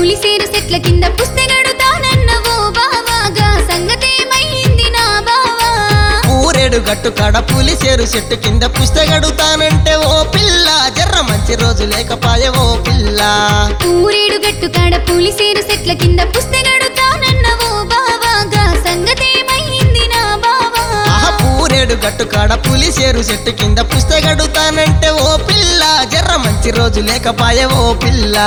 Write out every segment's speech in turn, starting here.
పులిసేరు చెట్ల కింద పుస్తెగడుతానన్నవో బావాగా సంగతేమైంది నా బావా ఊరేడు గట్టు కాడ పులిసేరు చెట్టు కింద పుస్తగడుతానంటే ఓ పిల్ల జర్ర మంచి రోజు లేకపాయే ఓ పిల్ల ఊరేడు గట్టు కాడ పులిసేరు చెట్ల కింద పుస్తెగడుతానన్నవో బావాగా సంగతేమైంది నా బావా ఆహ పూరేడు గట్టు కాడ పులిసేరు చెట్టు కింద పుస్తగడుతానంటే ఓ పిల్ల జర్ర మంచి రోజు లేకపాయే ఓ పిల్ల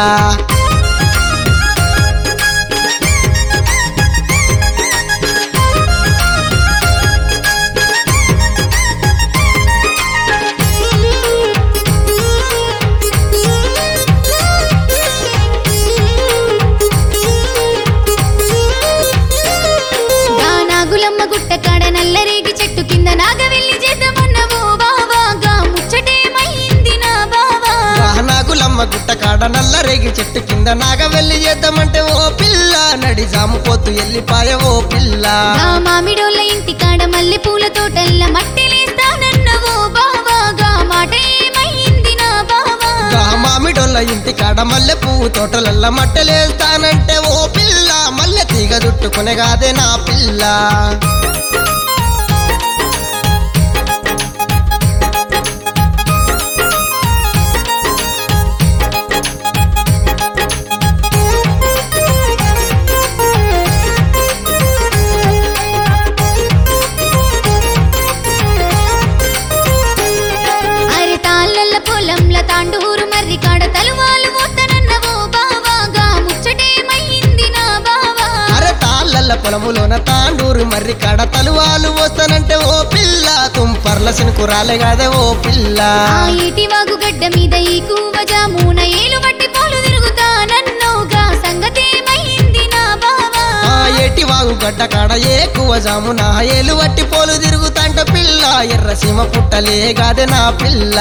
గా నాగులమ్మ గుట్ట కాడ నల్లరేగి చెట్టు కింద నాగవెల్లి చేద్దామన్నవో బావాగా ముచ్చటేమైంది నా బావా నాగులమ్మ గుట్ట కాడ నల్లరేగి చెట్టు కింద నాగ వెళ్ళి చేద్దామంటే ఓ పిల్ల నడి జాము పోతు ఎల్లిపాయ ఓ పిల్ల గా మామిడోళ్ళ ఇంటి కాడ మల్లె పూల తోటల్ల మట్టిలేస్తానన్నవో బావాగా మాట ఏమైంది నా బావా గా మామిడోళ్ళ ఇంటి కాడ మల్లె పువ్వు తోటలల్ల మట్టలేస్తానంటే ఓ పిల్ల మల్లె తీగ చుట్టుకునే కాదే నా పిల్ల అరే తాళ్ళల్ల పొలంల తాండూరు మర్రి కాడ తలువాలు పోతనన్నవో బావాగా ముచ్చటేమైంది నా బావా అరే తాళ్ళల్ల పొలములోన తాండూరు మర్రి కాడ తలువాలు వస్తానంటే ఓ పిల్ల తుంపర్ల సినుకు రాలే కాదే ఓ పిల్ల ఆ ఏటి వాగు గడ్డ మీద ఈ కూవ జామున ఏలు బట్టి పోలు తిరుగుతానన్నోగా సంగతేమైంది నా బావా ఆ ఏటి వాగు గడ్డ కాడ ఏకువ జామున ఏలు వట్టి పోలు తిరుగుతాంట పిల్ల ఎర్ర సీమ పుట్టలే గాదే నా పిల్ల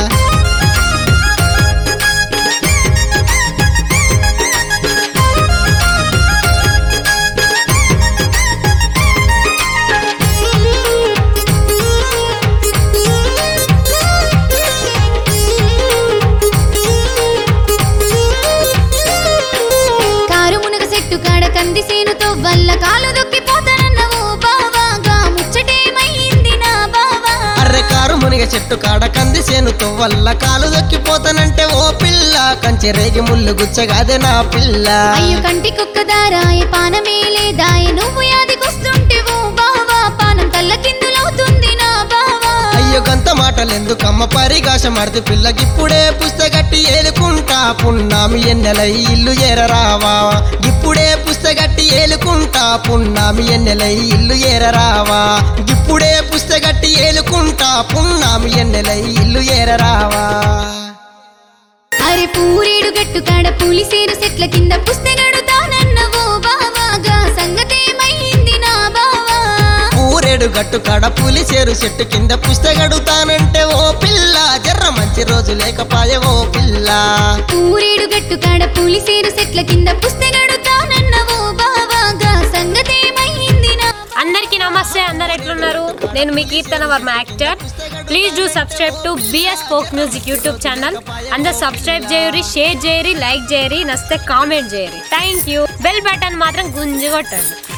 కారు మునగ చెట్టు కాడ కంది సేనుతో వల్ల కాలు దొక్కిపోతానన్నవో బావాగా ముచ్చటేమైంది నా బావా అర్రె కారు మునిగ చెట్టు కాడ కంది సేనుతో వల్ల కాలు దొక్కిపోతానంటే ఓ పిల్ల కంచె రేగి ముళ్ళు గుచ్చగాదే నా పిల్ల అయ్యో కంటికొక్క దారాయ పానమే లేదాయ నువ్వు యాదికొస్తుంటేవో బావా పానం తల్ల కిందులవుతుంది నా బావా అయ్యో గంత మాటలెందుకమ్మ పరిగాశ మడితే పిల్లకిప్పుడే పుస్తగట్టి ఏలుకుంటా పున్నామి ఎన్నెలై ఇల్లు ఏరరావా ఇప్పుడే పుస్తగట్టి ఏలుకుంటా పున్నామి ఎన్నెలై ఇల్లు ఏరరావా ఇప్పుడే పుస్తగట్టి ఏలుకుంటా పున్నామి ఎన్నెలై ఇల్లు ఏరరావా అరే పూరేడు గట్టు కాడ పులిసేరు చెట్ల కింద పుస్తెగడుతానన్నవో బావాగా సంగతేమైంది నా బావా ఊరేడు గట్టు కాడ పులిసేరు చెట్టు కింద పుస్తగడుతానంటే ఓ పిల్ల జర్ర మంచి రోజు లేకపాయే ఓ పిల్ల పూరేడు గట్టు కాడ పులిసేరు చెట్ల కింద పుస్తెగడుతానన్నవో బావాగా సంగతేమైంది నా అందరికీ నమస్తే అందరు ఎట్లున్నారు నేను మీ Keerthana Varma actor please do subscribe to B S folk music YouTube channel అందరు సబ్స్క్రైబ్ చేయరి షేర్ చేయరి లైక్ చేయరి నస్తే కామెంట్ చేయరి థ్యాంక్ యూ బెల్ బటన్ మాత్రం గుంజి కొట్టండి